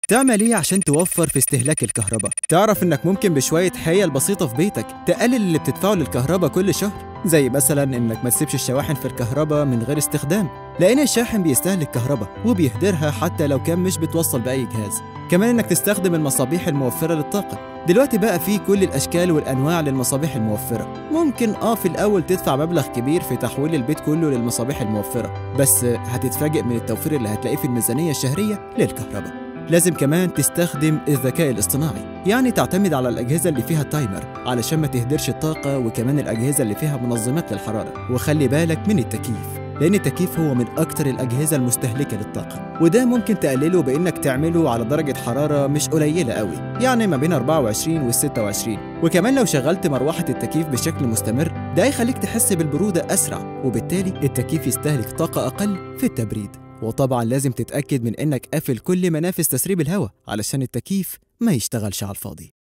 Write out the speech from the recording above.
تعمل ايه عشان توفر في استهلاك الكهرباء تعرف انك ممكن بشويه حيل بسيطه في بيتك تقلل اللي بتدفعه للكهرباء كل شهر زي مثلا انك ما تسيبش الشواحن في الكهرباء من غير استخدام لان الشاحن بيستهلك كهرباء وبيهدرها حتى لو كان مش بتوصل باي جهاز كمان انك تستخدم المصابيح الموفره للطاقه دلوقتي بقى في كل الاشكال والانواع للمصابيح الموفره ممكن اه في الاول تدفع مبلغ كبير في تحويل البيت كله للمصابيح الموفره بس هتتفاجئ من التوفير اللي هتلاقيه في الميزانيه الشهريه للكهرباء لازم كمان تستخدم الذكاء الاصطناعي يعني تعتمد على الأجهزة اللي فيها التايمر علشان ما تهدرش الطاقة وكمان الأجهزة اللي فيها منظمات للحرارة وخلي بالك من التكييف لأن التكييف هو من أكتر الأجهزة المستهلكة للطاقة وده ممكن تقلله بإنك تعمله على درجة حرارة مش قليلة قوي يعني ما بين 24 وال 26 وكمان لو شغلت مروحة التكييف بشكل مستمر ده هيخليك تحس بالبرودة أسرع وبالتالي التكييف يستهلك طاقة أقل في التبريد وطبعا لازم تتأكد من إنك قافل كل منافذ تسريب الهواء علشان التكييف ما يشتغلش على الفاضي